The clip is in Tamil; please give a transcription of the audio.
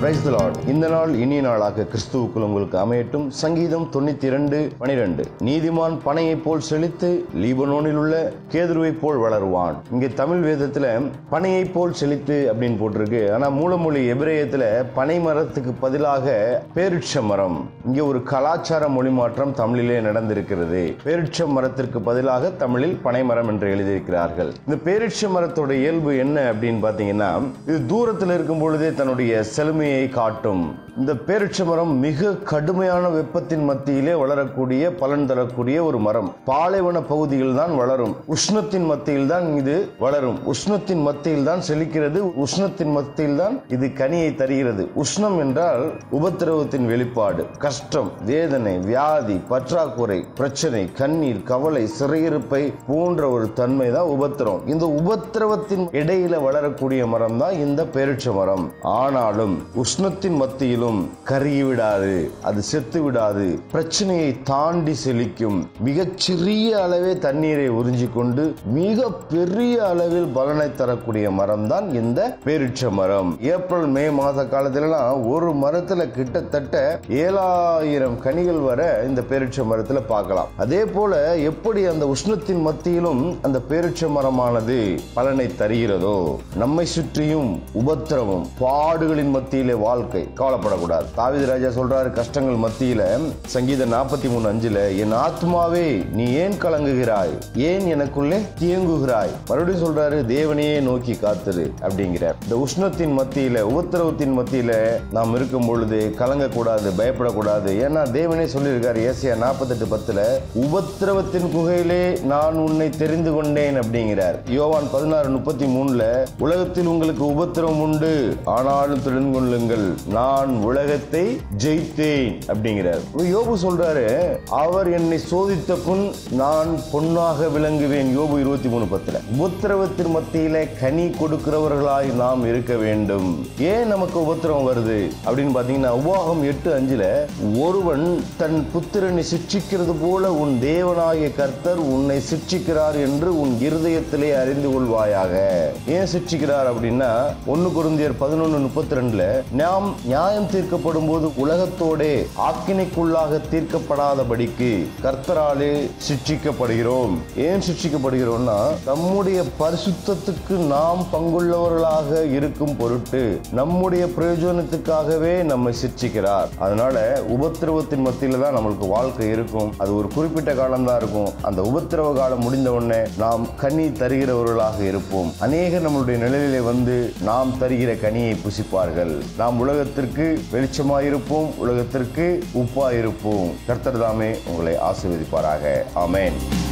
பிரைஸ் தி லார்ட் இந்த நாள் இனிய நாளாக கிறிஸ்துவுக்குள் உங்களுக்கு அமையட்டும் சங்கீதம் தொண்ணூத்தி இரண்டு பனிரெண்டு நீதிமான் பனையைப் போல் செழித்து லீபனோனில் உள்ள கேதுருவைப் போல் வளருவான் இங்கே தமிழ் வேதத்துல பனையைப் போல் செழித்து அப்படின்னு போட்டிருக்கு ஆனா மூலமொழி எபிரேயத்துல பனை மரத்துக்கு பதிலாக பேரிட்ச மரம் இங்கே ஒரு கலாச்சார மொழி மாற்றம் தமிழிலே நடந்திருக்கிறது பேரிட்ச மரத்திற்கு பதிலாக தமிழில் பனை மரம் என்று எழுதியிருக்கிறார்கள் இந்த பேரிட்ச மரத்தோட இயல்பு என்ன அப்படின்னு பார்த்தீங்கன்னா இது தூரத்தில் இருக்கும் பொழுதே தன்னுடைய செழுமையை காட்டும் இந்த பேரிட்ச மரம் மிக கடுமையான வெப்பத்தின் மத்தியிலே வளரக்கூடிய பலன் தரக்கூடிய ஒரு மரம் பாலைவன பகுதியில் தான் வளரும் உஷ்ணத்தின் மத்தியில் தான் இது வளரும் உஷ்ணத்தின் மத்தியில் தான் செழிக்கிறது உஷ்ணத்தின் மத்தியில் தான் இது கனியை தருகிறது உஷ்ணம் என்றால் உபத்திரவத்தின் வெளிப்பாடு கஷ்டம் வேதனை வியாதி பற்றாக்குறை பிரச்சனை கண்ணீர் கவலை சிறையிருப்பை போன்ற ஒரு தன்மை தான் உபத்திரம் இந்த உபத்திரவத்தின் இடையில வளரக்கூடிய மரம் தான் இந்த பேரிட்ச மரம் ஆனாலும் உஷ்ணத்தின் மத்தியிலும் கருகி விடாது அது செத்து விடாது பிரச்சனையை தாண்டி செழிக்கும் மிகச் சிறிய அளவே தண்ணீரை உறிஞ்சிக் கொண்டு மிக பெரிய அளவில் பலனை தரக்கூடிய மரம் தான் இந்த பேரிட்ச மரம் ஏப்ரல் மே மாத காலத்திலலாம் ஒரு மரத்துல கிட்டத்தட்ட ஏழாயிரம் கனிகள் வர இந்த பேரிட்ச மரத்துல பார்க்கலாம் அதே போல எப்படி அந்த உஷ்ணத்தின் மத்தியிலும் அந்த பேரிட்ச மரமானது பலனை தருகிறதோ நம்மை சுற்றியும் உபத்திரவம் பாடுகளின் மத்தியிலே வாழ்க்கை கவலைப்படக்கூடாது தாவித ராஜா சொல்றாரு கஷ்டங்கள் மத்தியில சங்கீதம் நாற்பத்தி மூணு அஞ்சுல என் ஆத்மாவே நீ ஏன் கலங்குகிறாய் ஏன் எனக்குள்ளே தியங்குகிறாய் மறுபடியும் சொல்றாரு தேவனையே நோக்கி காத்துரு அப்படிங்கிறார் இந்த உஷ்ணத்தின் மத்தியில உபத்திரவத்தின் மத்தியில நாம் இருக்கும் பொழுது கலங்கக்கூடாது பயப்படக்கூடாது ஏன்னா தேவனே சொல்லியிருக்காரு ஏசியா நாற்பத்தெட்டு பத்துல உபத்திரவத்தின் குகையிலே நான் உன்னை தெரிந்து கொண்டேன் அப்படிங்கிறார் யோவான் பதினாறு முப்பத்தி மூணுல உலகத்தில் உங்களுக்கு உபத்திரம் உண்டு ஆனாலும் தெரிந்து கொள்ளுங்கள் நான் உலகத்தை ஜெயித்தேன் அப்படிங்கிறார் யோபு சொல்றாரு அவர் என்னை சோதித்த புண் நான் பொன்னாக விளங்குவேன் யோபு இருபத்தி மூணு பத்துல உபத்திரவத்தின் மத்தியில கனி கொடுக்கிறவர்களாய் நாம் இருக்க வேண்டும் ஏன் நமக்கு உபத்திரவம் வருது அப்படின்னு பாத்தீங்கன்னா உபாகம் எட்டு அஞ்சுல ஒருவன் தன் புத்திரனை சிட்சிக்கிறது போல உன் தேவனாகிய கர்த்தர் உன்னை சிட்சிக்கிறார் என்று உன் இருதயத்திலே அறிந்து கொள்வாயாக ஏன் சிட்சிக்கிறார் அப்படின்னா ஒன்னு குருந்தியர் பதினொன்னு முப்பத்தி ரெண்டுல நாம் நியாயம் தீர்க்கப்படும் போது உலகத்தோடே ஆக்கினைக்குள்ளாக தீர்க்கப்படாதபடிக்கு கர்த்தராலே சிட்சிக்கப்படுகிறோம் ஏன் சிட்சிக்கப்படுகிறோம்னா நம்முடைய பரிசுத்தத்துக்கு நாம் பங்குள்ளவர்களாக இருக்கும் பொருட்டு நம்முடைய பிரயோஜனத்துக்காகவே நம்மை சிட்சிக்கிறார் அதனால உபத்திரவத்தின் மத்தியில தான் நம்மளுக்கு வாழ்க்கை இருக்கும் அது ஒரு குறிப்பிட்ட காலம் தான் இருக்கும் அந்த உபத்திரவ காலம் முடிந்த உடனே நாம் கனி தருகிறவர்களாக இருப்போம் அநேக நம்மளுடைய நிலையிலே வந்து நாம் தருகிற கனியை புசிப்பார்கள் நாம் உலகத்திற்கு வெளிச்சமாயிருப்போம் உலகத்திற்கு உப்பாயிருப்போம் கர்த்தர் தாமே உங்களை ஆசீர்வதிப்பாராக ஆமென்